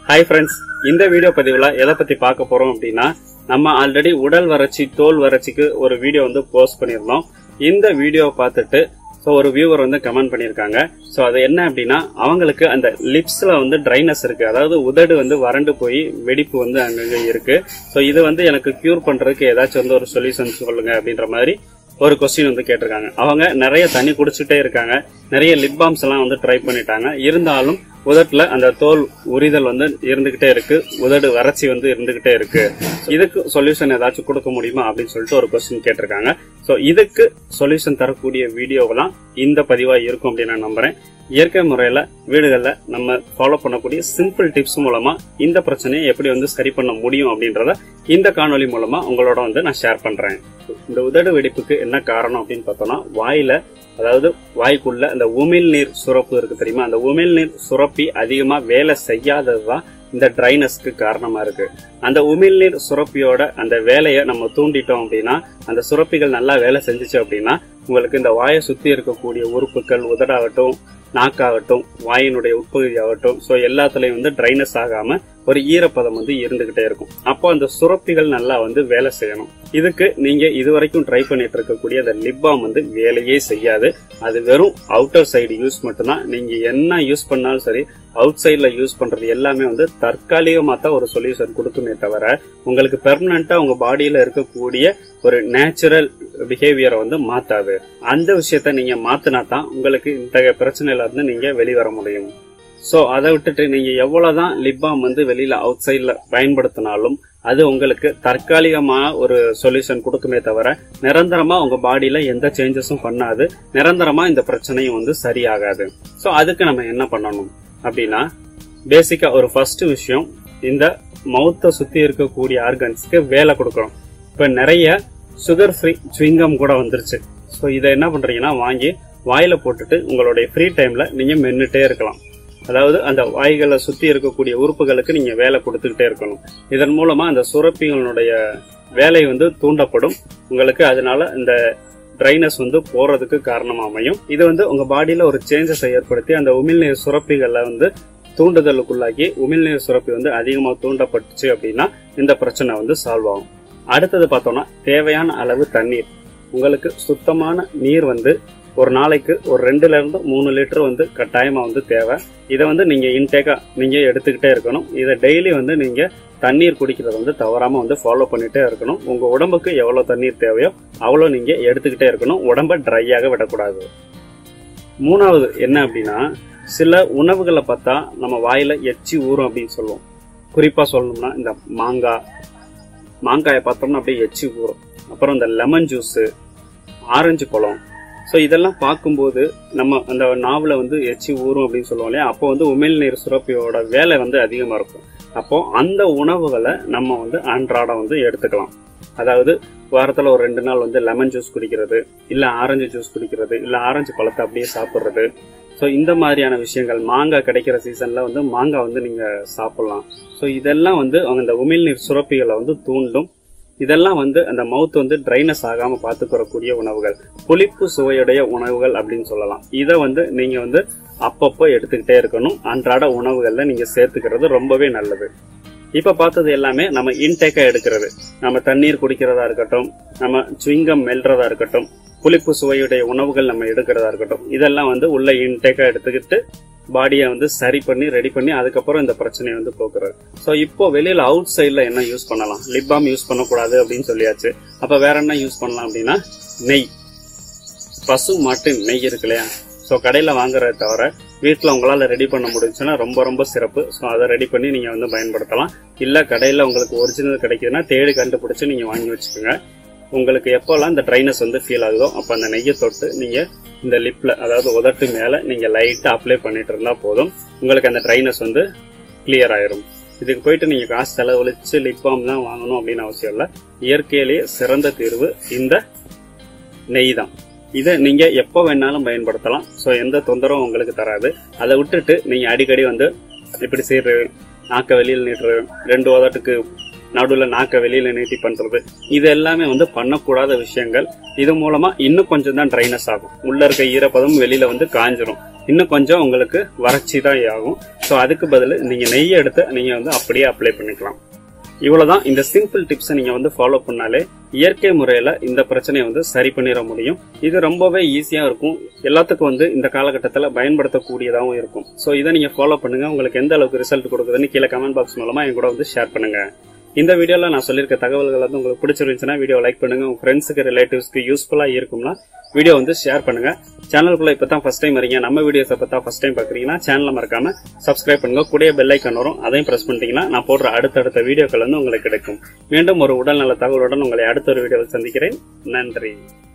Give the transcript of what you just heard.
hi friends இந்த video பதிவுல எதை பத்தி பார்க்க போறோம் அப்படின்னா நம்ம ஆல்ரெடி உடல் வறட்சி தோல் வறட்சிக்கு ஒரு வீடியோ வந்து போஸ்ட் பண்ணியிருந்தோம் இந்த வீடியோவை பார்த்துட்டு ஸோ ஒரு வியூவர் வந்து கமெண்ட் பண்ணியிருக்காங்க ஸோ அது என்ன அப்படின்னா அவங்களுக்கு அந்த லிப்ஸ்ல வந்து ட்ரைனஸ் இருக்கு அதாவது உதடு வந்து வறண்டு போய் வெடிப்பு வந்து அங்கங்க இருக்கு ஸோ இது வந்து எனக்கு கியூர் பண்றதுக்கு ஏதாச்சும் வந்து ஒரு சொல்யூஷன் சொல்லுங்க அப்படின்ற மாதிரி ஒரு கொஸ்டின் வந்து கேட்டிருக்காங்க அவங்க நிறைய தண்ணி குடிச்சிட்டே இருக்காங்க நிறைய லிப் பாம்ஸ் எல்லாம் வந்து ட்ரை பண்ணிட்டாங்க இருந்தாலும் உதட்டுல அந்த தோல் உரிதல் வந்து இருந்துகிட்டே இருக்கு உதடு வறட்சி வந்து இருந்துகிட்டே இருக்கு இதுக்கு சொல்யூஷன் ஏதாச்சும் கொடுக்க முடியுமா அப்படின்னு சொல்லிட்டு ஒரு கொஸ்டின் கேட்டிருக்காங்க சோ இதுக்கு சொல்யூஷன் தரக்கூடிய வீடியோவெல்லாம் இந்த பதிவா இருக்கும் அப்படின்னு நான் நம்புறேன் இயற்கை முறையில வீடுகள்ல நம்ம ஃபாலோ பண்ணக்கூடிய சிம்பிள் டிப்ஸ் மூலமா இந்த பிரச்சனையை எப்படி வந்து சரி பண்ண முடியும் அப்படின்றத இந்த காணொளி மூலமா உங்களோட வந்து நான் ஷேர் பண்றேன் இந்த உதடு வெடிப்புக்கு என்ன காரணம் அப்படின்னு பார்த்தோம்னா வாயில அதாவது வாய்க்குள்ள அந்த உமிழ்நீர் சுரப்பு இருக்கு தெரியுமா அந்த உமிழ்நீர் சுரப்பி அதிகமா வேலை செய்யாததுதான் இந்த ட்ரைனஸ்க்கு காரணமா இருக்கு அந்த உமிழ்நீர் சுரப்பியோட அந்த வேலையை நம்ம தூண்டிட்டோம் அப்படின்னா அந்த சுரப்பிகள் நல்லா வேலை செஞ்சுச்சு அப்படின்னா உங்களுக்கு இந்த வாயை சுத்தி இருக்கக்கூடிய உறுப்புகள் உதடாகட்டும் நாக்காகட்டும் வாயினுடைய உட்பகுதி ஆகட்டும் ஸோ எல்லாத்துலயும் வந்து ட்ரைனஸ் ஆகாம ஒரு ஈரப்பதம் வந்து இருந்துகிட்டே இருக்கும் அப்போ அந்த சுரப்பிகள் நல்லா வந்து வேலை செய்யணும் இதுக்கு நீங்க இதுவரைக்கும் ட்ரை பண்ணிட்டு இருக்கக்கூடிய அந்த லிப்பாம் வந்து வேலையே செய்யாது அது வெறும் அவுட்டர் சைடு யூஸ் மட்டும்தான் நீங்க என்ன யூஸ் பண்ணாலும் சரி அவுட் சைட்ல யூஸ் பண்றது எல்லாமே வந்து தற்காலிகமா தான் ஒரு சொல்யூஷன் கொடுக்குமே தவிர உங்களுக்கு பெர்மனண்டா உங்க பாடியில இருக்கக்கூடிய ஒரு நேச்சுரல் பிஹேவியரை வந்து மாத்தாது அந்த விஷயத்த நீங்க மாத்தினா தான் உங்களுக்கு இந்த பிரச்சனையில இருந்து நீங்க வெளிவர முடியும் சோ அதை விட்டுட்டு நீங்க எவ்வளவுதான் லிப் பாம் வந்து வெளியில அவுட் சைட்ல பயன்படுத்தினாலும் அது உங்களுக்கு தற்காலிகமான ஒரு சொல்யூஷன் கொடுக்குமே தவிர நிரந்தரமா உங்க பாடியில எந்த சேஞ்சஸும் பண்ணாது நிரந்தரமா இந்த பிரச்சனையும் வந்து சரியாகாது சோ அதுக்கு நம்ம என்ன பண்ணணும் அப்படின்னா பேசிக்கா ஒரு ஃபர்ஸ்ட் விஷயம் இந்த மவுத்தை சுத்தி இருக்கக்கூடிய ஆர்கன்ஸ்க்கு வேலை கொடுக்கணும் இப்ப நிறைய சுகர் ஃப்ரீ சுவிங்கம் கூட வந்துருச்சு ஸோ இதை என்ன பண்றீங்கன்னா வாங்கி வாயில போட்டுட்டு உங்களுடைய ஃப்ரீ டைம்ல நீங்க மென்னுட்டே இருக்கலாம் அதாவது அந்த வாய்களை சுத்தி இருக்கக்கூடிய உறுப்புகளுக்கு நீங்க வேலை கொடுத்துக்கிட்டே இருக்கணும் இதன் மூலமா அந்த சுரப்பிகளுடைய வேலை வந்து தூண்டப்படும் உங்களுக்கு அதனால இந்த ட்ரைனஸ் வந்து போறதுக்கு காரணமா அமையும் இது வந்து உங்க பாடியில ஒரு சேஞ்சஸை ஏற்படுத்தி அந்த உமிழ்நீர் சுரப்பிகளை வந்து தூண்டுதலுக்குள்ளாகி உமிழ்நீர் சுரப்பி வந்து அதிகமா தூண்டப்பட்டுச்சு அப்படின்னா இந்த பிரச்சனை வந்து சால்வ் ஆகும் அடுத்தது பார்த்தோம்னா தேவையான அளவு தண்ணீர் உங்களுக்கு சுத்தமான நீர் வந்து ஒரு நாளைக்கு ஒரு ரெண்டுல இருந்து மூணு லிட்டர் வந்து கட்டாயமா வந்து தேவை இதை வந்து நீங்க இன்டேக்கா நீங்க எடுத்துக்கிட்டே இருக்கணும் இதை டெய்லி வந்து நீங்க தண்ணீர் குடிக்கிறத வந்து தவறாம வந்து ஃபாலோ பண்ணிட்டே இருக்கணும் உங்க உடம்புக்கு எவ்வளவு தண்ணீர் தேவையோ அவ்வளவு நீங்க எடுத்துக்கிட்டே இருக்கணும் உடம்ப ட்ரையாக விடக்கூடாது மூணாவது என்ன அப்படின்னா சில உணவுகளை பார்த்தா நம்ம வாயில எச்சி ஊறும் அப்படின்னு சொல்லுவோம் குறிப்பா சொல்லணும்னா இந்த மாங்காய் மாங்காயை பார்த்தோம்னா அப்படியே எச்சி ஊறும் அப்புறம் இந்த லெமன் ஜூஸ் ஆரஞ்சு பழம் ஸோ இதெல்லாம் பார்க்கும்போது நம்ம அந்த நாவல வந்து எச்சி ஊறும் அப்படின்னு சொல்லுவோம் இல்லையா அப்போ வந்து உமிழ்நீர் சுரப்பியோட வேலை வந்து அதிகமா இருக்கும் அப்போ அந்த உணவுகளை நம்ம வந்து அன்றாடம் வந்து எடுத்துக்கலாம் அதாவது வாரத்துல ஒரு ரெண்டு நாள் வந்து லெமன் ஜூஸ் குடிக்கிறது இல்ல ஆரஞ்சு ஜூஸ் குடிக்கிறது இல்ல ஆரஞ்சு பழத்தை அப்படியே சாப்பிடுறது ஸோ இந்த மாதிரியான விஷயங்கள் மாங்காய் கிடைக்கிற சீசன்ல வந்து மாங்காய் வந்து நீங்க சாப்பிடலாம் ஸோ இதெல்லாம் வந்து அந்த உமிழ்நீர் சுரப்பிகளை வந்து தூண்டும் இதெல்லாம் வந்து அந்த மவுத் வந்து ட்ரைனஸ் ஆகாம பாத்துக்கிறக்கூடிய உணவுகள் புளிப்பு சுவையுடைய உணவுகள் அப்படின்னு சொல்லலாம் இதை வந்து நீங்க வந்து அப்பப்போ எடுத்துக்கிட்டே இருக்கணும் அன்றாட உணவுகள்ல நீங்க சேர்த்துக்கிறது ரொம்பவே நல்லது இப்ப பார்த்தது எல்லாமே நம்ம இன்டேக்கா எடுக்கிறது நம்ம தண்ணீர் குடிக்கிறதா இருக்கட்டும் நம்ம சுவிங்கம் மெல்றதா இருக்கட்டும் புளிப்பு சுவையுடைய உணவுகள் நம்ம எடுக்கிறதா இருக்கட்டும் இதெல்லாம் வந்து உள்ள இன்டேக்கா எடுத்துக்கிட்டு பாடியை வந்து சரி பண்ணி ரெடி பண்ணி அதுக்கப்புறம் இந்த பிரச்சனையை வந்து போக்குறது ஸோ இப்போ வெளியில அவுட் சைட்ல என்ன யூஸ் பண்ணலாம் லிப் பாம் யூஸ் பண்ணக்கூடாது அப்படின்னு சொல்லியாச்சு அப்ப வேற என்ன யூஸ் பண்ணலாம் அப்படின்னா நெய் பசு மாட்டு நெய் இருக்கு இல்லையா ஸோ கடையில் வாங்குறத தவிர வீட்டில் உங்களால் ரெடி பண்ண முடிஞ்சுன்னா ரொம்ப ரொம்ப சிறப்பு ஸோ அதை ரெடி பண்ணி நீங்கள் வந்து பயன்படுத்தலாம் இல்லை கடையில் உங்களுக்கு ஒரிஜினல் கிடைக்குதுன்னா தேடி கண்டுபிடிச்சு நீங்கள் வாங்கி வச்சுக்கோங்க உங்களுக்கு எப்போல்லாம் இந்த ட்ரைனஸ் வந்து ஃபீல் ஆகுதோ அப்போ அந்த நெய்யை தொட்டு நீங்கள் இந்த லிப்ல அதாவது உதட்டு மேலே நீங்கள் லைட்டாக அப்ளை பண்ணிட்டு இருந்தா போதும் உங்களுக்கு அந்த ட்ரைனஸ் வந்து கிளியர் ஆயிரும் இதுக்கு போயிட்டு நீங்க காசு செலவழிச்சு லிப் பாம் தான் வாங்கணும் அப்படின்னு அவசியம் இல்லை இயற்கையிலேயே சிறந்த தீர்வு இந்த நெய் தான் இதை நீங்க எப்போ வேணாலும் பயன்படுத்தலாம் ஸோ எந்த தொந்தரவும் உங்களுக்கு தராது அதை விட்டுட்டு நீங்க அடிக்கடி வந்து இப்படி செய்யறது நாக்க வெளியில் நீட்டுறது ரெண்டு உதட்டுக்கு நடுவில் நாக்க வெளியில நீட்டி பண்றது இது எல்லாமே வந்து பண்ணக்கூடாத விஷயங்கள் இது மூலமா இன்னும் கொஞ்சம் தான் ட்ரைனஸ் ஆகும் உள்ள இருக்க ஈரப்பதம் வெளியில வந்து காஞ்சிரும் இன்னும் கொஞ்சம் உங்களுக்கு வறட்சி தான் ஆகும் ஸோ அதுக்கு பதில் நீங்க நெய்யை எடுத்து நீங்க வந்து அப்படியே அப்ளை பண்ணிக்கலாம் இவ்வளவுதான் இந்த சிம்பிள் டிப்ஸை நீங்க வந்து ஃபாலோ பண்ணாலே இயற்கை முறையில இந்த பிரச்சனையை வந்து சரி பண்ணிட முடியும் இது ரொம்பவே ஈஸியா இருக்கும் எல்லாத்துக்கும் வந்து இந்த காலகட்டத்தில் பயன்படுத்தக்கூடியதாகவும் இருக்கும் ஸோ இதை நீங்க ஃபாலோ பண்ணுங்க உங்களுக்கு எந்த அளவுக்கு ரிசல்ட் கொடுக்குதுன்னு கீழே கமெண்ட் பாக்ஸ் மூலமா என் கூட வந்து ஷேர் பண்ணுங்க இந்த வீடியோல நான் சொல்லியிருக்க தகவல்கள் வந்து உங்களுக்கு பிடிச்சிருந்துச்சுன்னா வீடியோ லைக் பண்ணுங்க உங்க ஃப்ரெண்ட்ஸுக்கு ரிலேட்டிவ்ஸ்க்கு யூஸ்ஃபுல்லா இருக்கும்னா வீடியோ வந்து ஷேர் பண்ணுங்க சேனலுக்குள்ள இப்போ தான் ஃபர்ஸ்ட் டைம் வரீங்க நம்ம வீடியோஸ் இப்போ தான் ஃபர்ஸ்ட் டைம் பாக்குறீங்கன்னா சேனலை மறக்காம சப்ஸ்கிரைப் பண்ணுங்க கூடிய பெல் ஐக்கன் வரும் அதையும் பிரஸ் பண்ணிட்டீங்கன்னா நான் போடுற அடுத்தடுத்த வீடியோக்கள் வந்து உங்களுக்கு கிடைக்கும் மீண்டும் ஒரு உடல்நல தகவலுடன் உங்களை அடுத்த ஒரு வீடியோவில் சந்திக்கிறேன் நன்றி